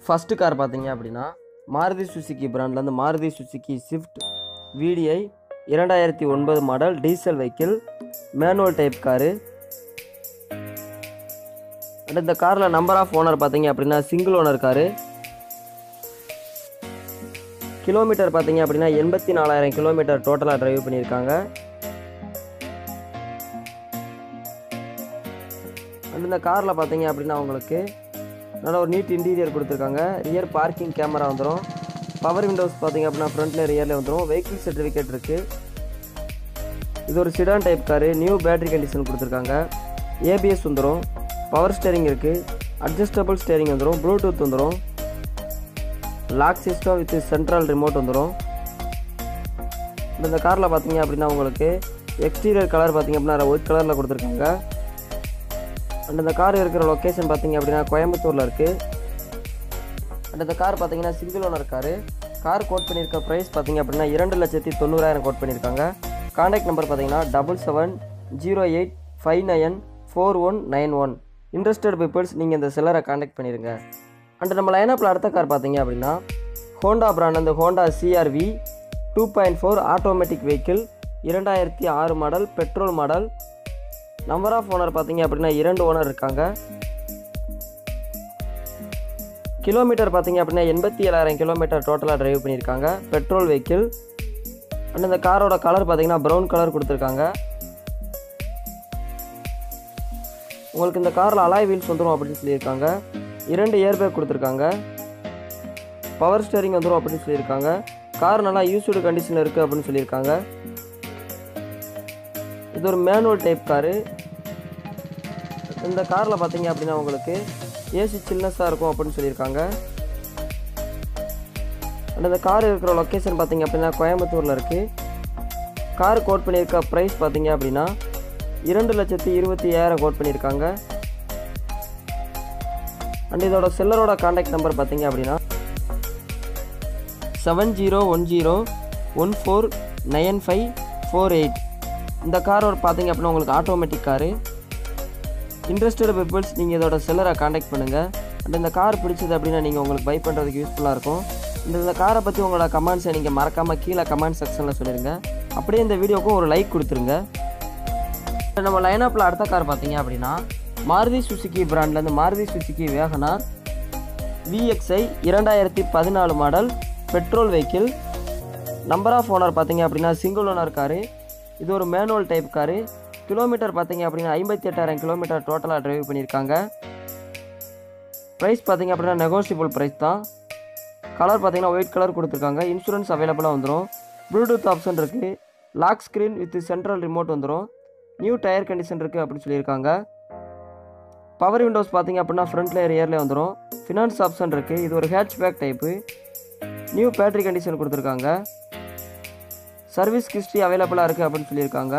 first car பார்த்தீங்க அப்படின்னா Maruti Suzuki பிராண்ட்லேருந்து மாருதி சுசுக்கி ஸ்விஃப்ட் விடிஐ இரண்டாயிரத்தி ஒன்பது model diesel vehicle manual type car and இந்த காரில் நம்பர் ஆஃப் ஓனர் பார்த்தீங்க அப்படின்னா சிங்கிள் ஓனர் காரு கிலோமீட்டர் பார்த்தீங்க அப்படின்னா எண்பத்தி நாலாயிரம் கிலோமீட்டர் டோட்டலாக டிரைவ் பண்ணியிருக்காங்க அண்ட் இந்த காரில் பார்த்தீங்க அப்படின்னா உங்களுக்கு நல்ல ஒரு நீட் இன்டீரியர் கொடுத்துருக்காங்க ரியர் பார்க்கிங் கேமரா வந்துடும் பவர் விண்டோஸ் பார்த்தீங்க அப்படின்னா ஃப்ரண்ட்டில் ரியரில் வந்துடும் வெஹிக்கிள் சர்டிஃபிகேட் இருக்குது இது ஒரு sedan type car new battery condition கொடுத்துருக்காங்க ஏபிஎஸ் வந்துடும் பவர் ஸ்டேரிங் இருக்குது அட்ஜஸ்டபிள் ஸ்டேரிங் வந்துடும் ப்ளூடூத் வந்துடும் lock system with central remote வந்துடும் இந்த காரில் பார்த்தீங்க அப்படின்னா உங்களுக்கு எக்ஸ்டீரியர் கலர் பார்த்தீங்க அப்படின்னா ஒயிட் கலரில் கொடுத்துருக்காங்க அண்ட் இந்த கார் இருக்கிற லொக்கேஷன் பார்த்தீங்க அப்படின்னா கோயம்புத்தூரில் இருக்குது அண்ட் இந்த கார் பார்த்தீங்கன்னா single owner car car quote பண்ணியிருக்க ப்ரைஸ் பார்த்தீங்க அப்படின்னா இரண்டு லட்சத்தி தொண்ணூறாயிரம் கோட் பண்ணியிருக்காங்க காண்டாக்ட் நம்பர் பார்த்தீங்கன்னா double seven zero eight five nine four one nine one interested peoples நீங்கள் இந்த செல்லரை காண்டாக்ட் பண்ணிடுங்க அண்ட் நம்ம லைனப்பில் அடுத்த கார் பார்த்தீங்க அப்படின்னா ஹோண்டா பிராண்ட் அந்த Honda CRV two point four automatic vehicle இரண்டாயிரத்தி ஆறு model petrol model number of owner பார்த்தீங்க அப்படின்னா இரண்டு ஓனர் இருக்காங்க கிலோமீட்டர் பார்த்தீங்க அப்படின்னா எண்பத்தி ஏழாயிரம் கிலோமீட்டர் டோட்டலாக டிரைவ் பண்ணியிருக்காங்க பெட்ரோல் வெஹிக்கிள் அண்ட் இந்த காரோட கலர் பார்த்தீங்கன்னா ப்ரௌன் கலர் கொடுத்துருக்காங்க உங்களுக்கு இந்த காரில் அலாய் வீல்ஸ் வந்துடும் அப்படின்னு சொல்லியிருக்காங்க இரண்டு ஏர் பேக் கொடுத்துருக்காங்க பவர் ஸ்டேரிங் வந்துடும் அப்படின்னு சொல்லியிருக்காங்க கார் நல்லா யூஸ்டு கண்டிஷனில் இருக்குது அப்படின்னு சொல்லியிருக்காங்க இது ஒரு மேனுவல் டைப் காரு இந்த காரில் பார்த்தீங்க அப்படின்னா உங்களுக்கு ஏசி சில்னஸாக இருக்கும் அப்படின்னு சொல்லியிருக்காங்க அண்ட் இந்த கார் இருக்கிற லொக்கேஷன் பார்த்தீங்க அப்படின்னா கோயம்புத்தூரில் இருக்குது கார் கோட் பண்ணியிருக்க ப்ரைஸ் பார்த்தீங்க அப்படின்னா இரண்டு லட்சத்தி இருபத்தி ஐயாயிரம் கோட் பண்ணியிருக்காங்க அண்ட் இதோட செல்லரோட காண்டாக்ட் நம்பர் பார்த்தீங்க அப்படின்னா seven zero one zero one four nine five four eight இந்த காரோட பார்த்தீங்க அப்படின்னா உங்களுக்கு ஆட்டோமேட்டிக் காரு இன்ட்ரெஸ்டட் பீப்புள்ஸ் நீங்கள் இதோட செல்லரை காண்டாக்ட் பண்ணுங்கள் அண்ட் இந்த கார் பிடிச்சது அப்படின்னா நீங்கள் உங்களுக்கு பை பண்ணுறதுக்கு யூஸ்ஃபுல்லாக இருக்கும் இந்த இந்த காரை பற்றி உங்களோட கமெண்ட்ஸை நீங்கள் மறக்காமல் கீழே கமெண்ட் செக்ஷனில் சொல்லிடுங்க அப்படியே இந்த வீடியோக்கும் ஒரு லைக் கொடுத்துருங்க நம்ம லைனப்பில் அடுத்த கார் பார்த்தீங்க அப்படின்னா மாருதி சுசுக்கி பிராண்ட்லேருந்து மாருதி சுசுக்கி வேகனார் விஎக்ஸ்ஐ இரண்டாயிரத்தி பதினாலு model petrol vehicle number of owner பார்த்தீங்க அப்படின்னா சிங்கிள் ஓனர் காரு இது ஒரு மேனுவல் டைப் காரு கிலோமீட்டர் பார்த்தீங்க அப்படின்னா ஐம்பத்தி எட்டாயிரம் கிலோமீட்டர் டோட்டலாக டிரைவ் பண்ணியிருக்காங்க ப்ரைஸ் பார்த்தீங்க அப்படின்னா நெகோஷியபிள் ப்ரைஸ் தான் கலர் பார்த்தீங்கன்னா ஒயிட் கலர் கொடுத்துருக்காங்க இன்சூரன்ஸ் அவைலபிளாக வந்துடும் ப்ளூடூத் ஆப்ஷன் இருக்குது lock screen with central remote வந்துடும் நியூ டயர் கண்டிஷன் இருக்குது அப்படின்னு சொல்லியிருக்காங்க பவர் விண்டோஸ் பார்த்தீங்க அப்படின்னா ஃப்ரண்ட்ல ரியர்லேயே வந்துடும் ஃபினான்ஸ் ஆப்ஷன் இருக்குது இது ஒரு hatchback type new battery condition கொடுத்துருக்காங்க சர்வீஸ் ஹிஸ்ட்ரி அவைலபிளாக இருக்குது அப்படின்னு சொல்லியிருக்காங்க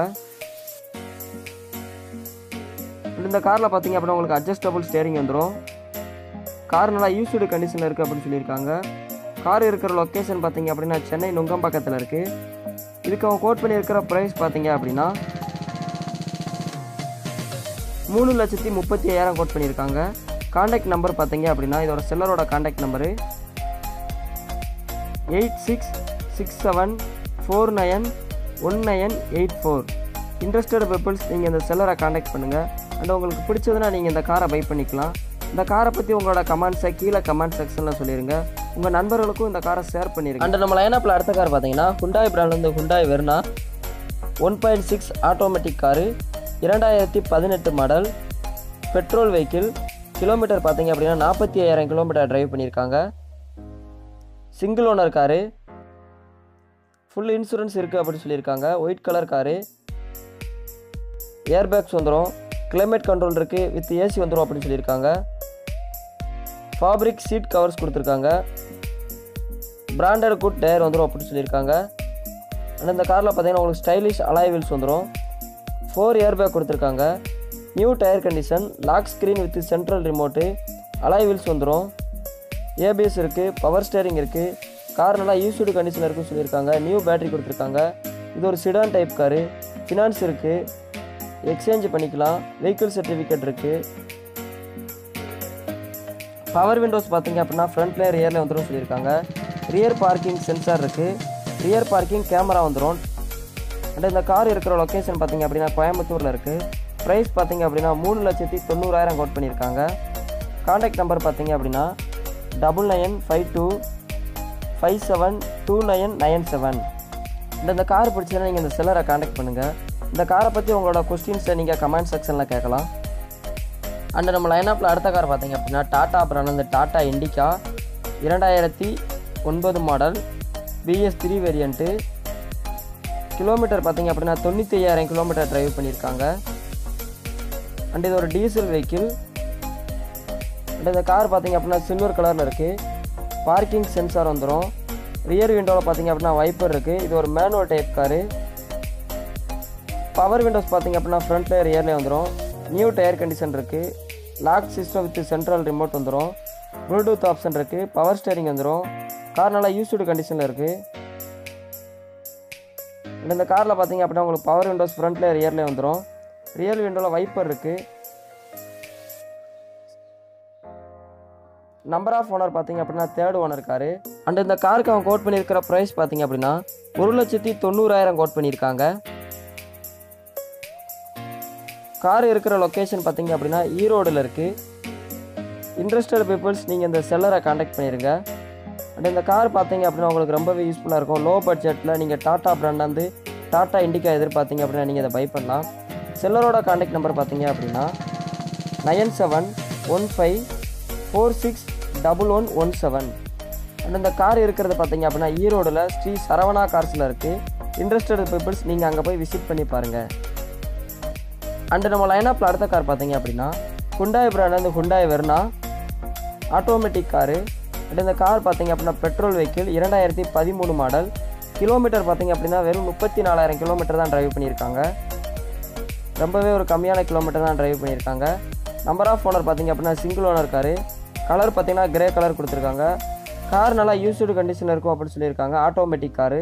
இந்த காரில் பார்த்தீங்க அப்படின்னா உங்களுக்கு அட்ஜஸ்டபிள் ஸ்டேரிங் வந்துடும் கார் நல்லா யூஸ்டு கண்டிஷனில் இருக்குது அப்படின்னு சொல்லியிருக்காங்க கார் இருக்கிற லொக்கேஷன் பார்த்தீங்க அப்படின்னா சென்னை நுங்கம்பாக்கத்தில் இருக்குது இதுக்கு அவங்க கோட் பண்ணியிருக்கிற ப்ரைஸ் பார்த்தீங்க அப்படின்னா மூணு லட்சத்தி முப்பத்தி ஐயாயிரம் கோட் பண்ணியிருக்காங்க காண்டாக்ட் நம்பர் பார்த்தீங்க அப்படின்னா இதோட செல்லரோட contact number eight six six seven four nine one nine eight four interested peoples நீங்கள் இந்த செல்லரை காண்டாக்ட் பண்ணுங்கள் அண்ட் உங்களுக்கு பிடிச்சதுன்னா நீங்கள் இந்த காரை பை பண்ணிக்கலாம் இந்த காரை பற்றி உங்களோட கமெண்ட்ஸை கீழே கமெண்ட் செக்ஷனில் சொல்லிடுங்க உங்கள் நண்பர்களுக்கும் இந்த காரை ஷேர் பண்ணிடுங்க அண்ட் நம்ம லைனப்பில் அடுத்த கார் பார்த்தீங்கன்னா ஹுண்டாய் பிராண்ட்லேருந்து Hyundai Verna one point six automatic car இரண்டாயிரத்தி பதினெட்டு மாடல் பெட்ரோல் வெஹிக்கிள் கிலோமீட்டர் பார்த்தீங்க அப்படின்னா நாற்பத்தி ஐயாயிரம் கிலோமீட்டர் டிரைவ் பண்ணியிருக்காங்க single owner car full insurance இருக்குது அப்படின்னு சொல்லியிருக்காங்க ஒயிட் கலர் காரு ஏர்பேக்ஸ் வந்துடும் கிளைமேட் கண்ட்ரோல் இருக்குது வித் ஏசி வந்துடும் அப்படின்னு சொல்லியிருக்காங்க ஃபாப்ரிக் சீட் கவர்ஸ் கொடுத்துருக்காங்க பிராண்டட் குட் டயர் வந்துடும் அப்படின்னு சொல்லியிருக்காங்க அண்ட் இந்த காரில் பார்த்தீங்கன்னா உங்களுக்கு ஸ்டைலிஷ் அலாய் வீல்ஸ் வந்துடும் ஃபோர் ஏர்பேக் கொடுத்துருக்காங்க new tyre condition lock screen with central remote alloy wheels வந்துடும் ஏபிஎஸ் இருக்குது பவர் ஸ்டேரிங் இருக்குது கார் நல்லா யூஸ்டு கண்டிஷனில் இருக்குன்னு சொல்லியிருக்காங்க நியூ பேட்டரி கொடுத்துருக்காங்க இது ஒரு சிடான் டைப் காரு ஃபினான்ஸ் இருக்குது எக்ஸ்சேஞ்ச் பண்ணிக்கலாம் வெஹிக்கிள் சர்டிஃபிகேட் இருக்குது பவர் விண்டோஸ் பார்த்தீங்க அப்படின்னா ஃப்ரண்ட்லேயே ரியரில் வந்துடும் சொல்லியிருக்காங்க ரியர் பார்க்கிங் சென்சார் இருக்குது ரியர் பார்க்கிங் கேமரா வந்துடும் அண்ட் இந்த கார் இருக்கிற லொக்கேஷன் பார்த்தீங்க அப்படின்னா கோயம்புத்தூரில் இருக்குது ப்ரைஸ் பார்த்தீங்க அப்படின்னா மூணு லட்சத்தி தொண்ணூறாயிரம் கோட் பண்ணியிருக்காங்க காண்டாக்ட் நம்பர் பார்த்தீங்க அப்படின்னா double nine five two five seven two nine nine seven இந்த இந்த கார் பிடிச்சதுன்னா நீங்கள் இந்த செல்லரை காண்டாக்ட் பண்ணுங்கள் இந்த காரை பற்றி உங்களோட கொஸ்டின்ஸை நீங்கள் கமெண்ட் செக்ஷனில் கேட்கலாம் அண்ட் நம்ம லைனப்பில் அடுத்த கார் பார்த்தீங்க அப்படின்னா டாட்டா பிராண்ட் இந்த டாட்டா இண்டிகா இரண்டாயிரத்தி ஒன்பது model BS three variant kilometre பார்த்தீங்க அப்படின்னா தொண்ணூற்றி ஐயாயிரம் கிலோமீட்டர் டிரைவ் பண்ணியிருக்காங்க அண்ட் இது ஒரு டீசல் வெஹிக்கிள் அண்ட் இந்த கார் பார்த்தீங்க அப்படின்னா சில்வர் கலரில் இருக்குது பார்க்கிங் சென்சார் வந்துடும் ரியர் விண்டோவில் பார்த்தீங்க அப்படின்னா வைப்பர் இருக்குது இது ஒரு manual type car power windows பார்த்தீங்க அப்படின்னா ஃப்ரண்ட்லேயே ரியர்லேயே வந்துடும் நியூ டயர் கண்டிஷன் இருக்குது lock system with central remote வந்துடும் ப்ளூடூத் ஆப்ஷன் இருக்குது பவர் ஸ்டேரிங் வந்துடும் கார் நல்லா யூஸ்டு கண்டிஷனில் இருக்குது அண்ட் இந்த காரில் பார்த்தீங்க அப்படின்னா உங்களுக்கு பவர் விண்டோஸ் ஃப்ரண்ட்லேயே ரியர்லேயே வந்துடும் ரியர் விண்டோவில் வைப்பர் இருக்குது நம்பர் ஆஃப் ஓனர் பார்த்தீங்க அப்படின்னா தேர்ட் ஓனர் காரு அண்ட் இந்த காருக்கு அவன் கோட் பண்ணியிருக்கிற ப்ரைஸ் பார்த்தீங்க அப்படின்னா ஒரு லட்சத்தி தொண்ணூறாயிரம் கோட் பண்ணியிருக்காங்க கார் இருக்கிற லொக்கேஷன் பார்த்தீங்க அப்படின்னா ஈரோடில் இருக்குது இன்ட்ரெஸ்டட் பீப்புள்ஸ் நீங்கள் இந்த செல்லரை காண்டாக்ட் பண்ணிடுங்க அண்ட் இந்த கார் பார்த்தீங்க அப்படின்னா உங்களுக்கு ரொம்பவே யூஸ்ஃபுல்லாக இருக்கும் லோ பட்ஜெட்டில் நீங்கள் டாட்டா பிராண்ட் வந்து டாட்டா இண்டிகா எதிர்பார்த்தீங்க அப்படின்னா நீங்கள் இதை பை பண்ணலாம் செல்லரோட காண்டாக்ட் நம்பர் பார்த்தீங்க அப்படின்னா nine seven one five four six double one one seven and இந்த கார் இருக்கிறது பார்த்தீங்க அப்படின்னா ஈரோடில் ஸ்ரீ சரவணா கார்ஸில் இருக்குது இன்ட்ரெஸ்டட் பீப்புள்ஸ் நீங்கள் அங்கே போய் விசிட் பண்ணி பாருங்கள் அண்டு நம்ம லைனப்பில் அடுத்த கார் பார்த்தீங்க அப்படின்னா ஹுண்டாய் பிராண்ட் வந்து Hyundai Verna automatic car and இந்த கார் பார்த்தீங்க அப்படின்னா பெட்ரோல் வெஹிக்கிள் இரண்டாயிரத்தி பதிமூணு மாடல் கிலோமீட்டர் பார்த்தீங்க அப்படின்னா வெறும் முப்பத்தி நாலாயிரம் கிலோமீட்டர் தான் டிரைவ் பண்ணியிருக்காங்க ரொம்பவே ஒரு கம்மியான கிலோமீட்டர் தான் டிரைவ் பண்ணியிருக்காங்க நம்பர் ஆஃப் ஓனர் பார்த்தீங்க அப்படின்னா சிங்கிள் ஓனர் காரு கலர் பார்த்தீங்கன்னா கிரே கலர் கொடுத்துருக்காங்க கார் நல்லா யூஸ்டு கண்டிஷனில் இருக்கும் அப்படின்னு சொல்லியிருக்காங்க ஆட்டோமேட்டிக் காரு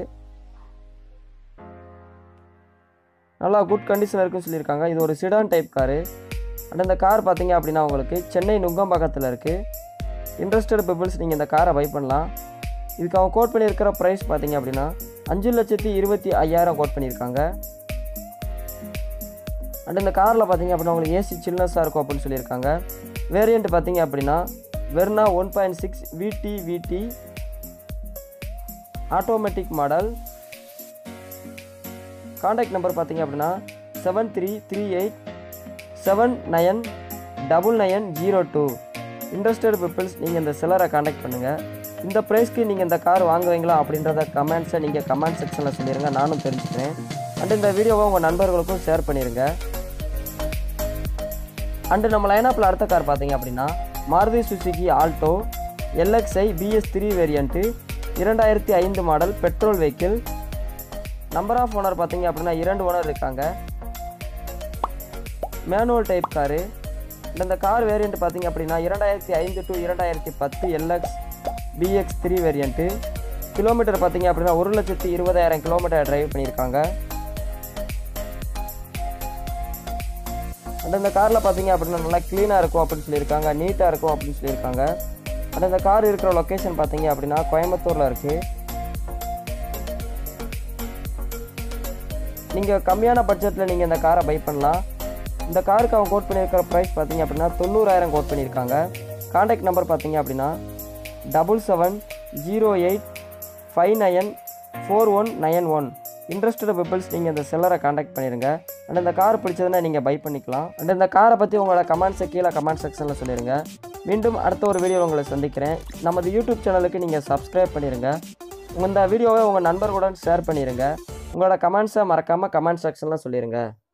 நல்லா குட் கண்டிஷனில் இருக்குன்னு சொல்லியிருக்காங்க இது ஒரு சிடான் டைப் காரு அண்ட் இந்த கார் பார்த்தீங்க அப்படின்னா உங்களுக்கு சென்னை நுங்கம்பாக்கத்தில் இருக்குது இன்ட்ரெஸ்டட் பீப்புள்ஸ் நீங்கள் இந்த காரை பை பண்ணலாம் இதுக்கு அவங்க கோட் பண்ணியிருக்கிற ப்ரைஸ் பார்த்தீங்க அப்படின்னா அஞ்சு லட்சத்தி இருபத்தி ஐயாயிரம் கோட் பண்ணியிருக்காங்க அண்ட் இந்த காரில் பார்த்தீங்க அப்படின்னா உங்களுக்கு ஏசி சில்னஸாக இருக்கும் அப்படின்னு சொல்லியிருக்காங்க வேரியண்ட் பார்த்தீங்க அப்படின்னா வெர்னா ஒன் பாயிண்ட் சிக்ஸ் விடி விடி ஆட்டோமேட்டிக் மாடல் காண்டாக்ட் நம்பர் பார்த்தீங்க அப்படின்னா seven three three eight seven nine double nine zero two interested peoples நீங்கள் இந்த செல்லரை காண்டாக்ட் பண்ணுங்கள் இந்த ப்ரைஸ்க்கு நீங்கள் இந்த கார் வாங்குவீங்களா அப்படின்றத கமெண்ட்ஸை நீங்கள் கமெண்ட் செக்ஷனில் சொல்லிடுங்க நானும் தெரிஞ்சுக்கிறேன் அண்ட் இந்த வீடியோவை உங்கள் நண்பர்களுக்கும் ஷேர் பண்ணிடுங்க அண்டு நம்ம லைனப்பில் அடுத்த கார் பார்த்தீங்க அப்படின்னா Maruti Suzuki Alto LXI BS three variant இரண்டாயிரத்தி ஐந்து model petrol vehicle number of owner பார்த்தீங்க அப்படின்னா இரண்டு ஓனர் இருக்காங்க மேனுவல் டைப் காரு இந்த கார் வேரியண்ட் பார்த்தீங்க அப்படின்னா இரண்டாயிரத்தி ஐந்து டு இரண்டாயிரத்தி பத்து LX PX three variant kilometre பார்த்தீங்க அப்படின்னா ஒரு லட்சத்தி இருபதாயிரம் கிலோமீட்டர் டிரைவ் பண்ணியிருக்காங்க அண்ட் இந்த காரில் பார்த்தீங்க அப்படின்னா நல்லா க்ளீனாக இருக்கும் அப்படின்னு சொல்லியிருக்காங்க நீட்டாக இருக்கும் அப்படின்னு சொல்லியிருக்காங்க அண்ட் இந்த கார் இருக்கிற லொக்கேஷன் பார்த்தீங்க அப்படின்னா கோயம்புத்தூரில் இருக்குது நீங்கள் கம்மியான பட்ஜெட்டில் நீங்கள் இந்த காரை பை பண்ணலாம் இந்த காருக்கு அவங்க கோட் பண்ணியிருக்கிற ப்ரைஸ் பார்த்தீங்க அப்படின்னா தொண்ணூறாயிரம் கோட் பண்ணியிருக்காங்க காண்டாக்ட் நம்பர் பார்த்தீங்க அப்படின்னா double seven zero eight five nine four one nine one interested peoples நீங்கள் இந்த செல்லரை காண்டாக்ட் பண்ணிடுங்க அண்ட் இந்த கார் பிடிச்சதுன்னா நீங்கள் பை பண்ணிக்கலாம் அண்ட் இந்த காரை பற்றி உங்களோட கமெண்ட்ஸை கீழே கமெண்ட் செக்ஷனில் சொல்லிடுங்க மீண்டும் அடுத்த ஒரு வீடியோ உங்களை சந்திக்கிறேன் நமது யூடியூப் சேனலுக்கு நீங்கள் சப்ஸ்கிரைப் பண்ணிடுங்க உங்கள் இந்த வீடியோவை உங்கள் நண்பர்களுடன் ஷேர் பண்ணிடுங்க உங்களோட கமெண்ட்ஸை மறக்காமல் கமெண்ட் செக்ஷனில் சொல்லிடுங்க